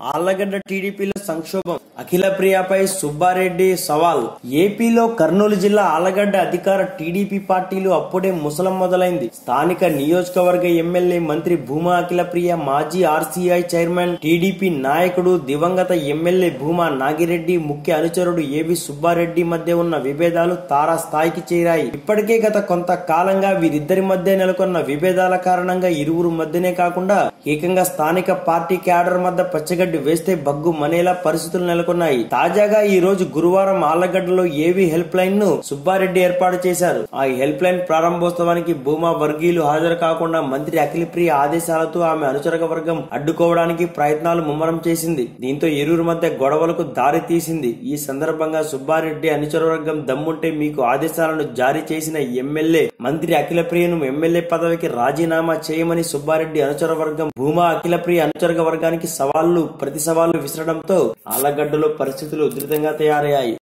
ఆళ్లగడ్డ టీడీపీలో సంక్షోభం అఖిల ప్రియపై సుబ్బారెడ్డి సవాల్ ఏపీలో కర్నూలు జిల్లా ఆళ్లగడ్డ అధికార టీడీపీ పార్టీలు అప్పుడే ముసలం మొదలైంది స్థానిక నియోజకవర్గ ఎమ్మెల్యే మంత్రి భూమా అఖిల ప్రియ మాజీ ఆర్సీఐ చైర్మన్ టీడీపీ నాయకుడు దివంగత ఎమ్మెల్యే భూమా నాగిరెడ్డి ముఖ్య అనుచరుడు ఏవి సుబ్బారెడ్డి మధ్య ఉన్న విభేదాలు తారా స్థాయికి చేరాయి ఇప్పటికే గత కొంత కాలంగా వీరిద్దరి మధ్య నెలకొన్న విభేదాల కారణంగా ఇరువురు మధ్యనే కాకుండా ఏకంగా స్థానిక పార్టీ క్యాడర్ మధ్య పచ్చగడ్డి వేస్తే బగ్గు మనేలా పరిస్థితులు నెలకొన్నాయి తాజాగా ఈ రోజు గురువారం ఆళ్లగడ్డలో ఏవి హెల్ప్ లైన్ ను సుబ్బారెడ్డి ఏర్పాటు చేశారు ఆ హెల్ప్ లైన్ ప్రారంభోత్సవానికి భూమా వర్గీయులు హాజరు కాకుండా మంత్రి అఖిలప్రియ ఆదేశాలతో ఆమె అనుచరక వర్గం అడ్డుకోవడానికి ప్రయత్నాలు ముమ్మరం చేసింది దీంతో ఇరువురు మధ్య గొడవలకు దారి తీసింది ఈ సందర్భంగా సుబ్బారెడ్డి అనుచర వర్గం దమ్ముంటే మీకు ఆదేశాలను జారీ చేసిన ఎమ్మెల్యే మంత్రి అఖిలప్రియను ఎమ్మెల్యే పదవికి రాజీనామా చేయమని సుబ్బారెడ్డి అనుచర వర్గం భూమా అఖిలప్రియ అనుచరక వర్గానికి సవాళ్లు ప్రతి సవాళ్లు విసరడంతో ఆలగడ్డలో పరిస్థితులు ఉధృతంగా తయారయ్యాయి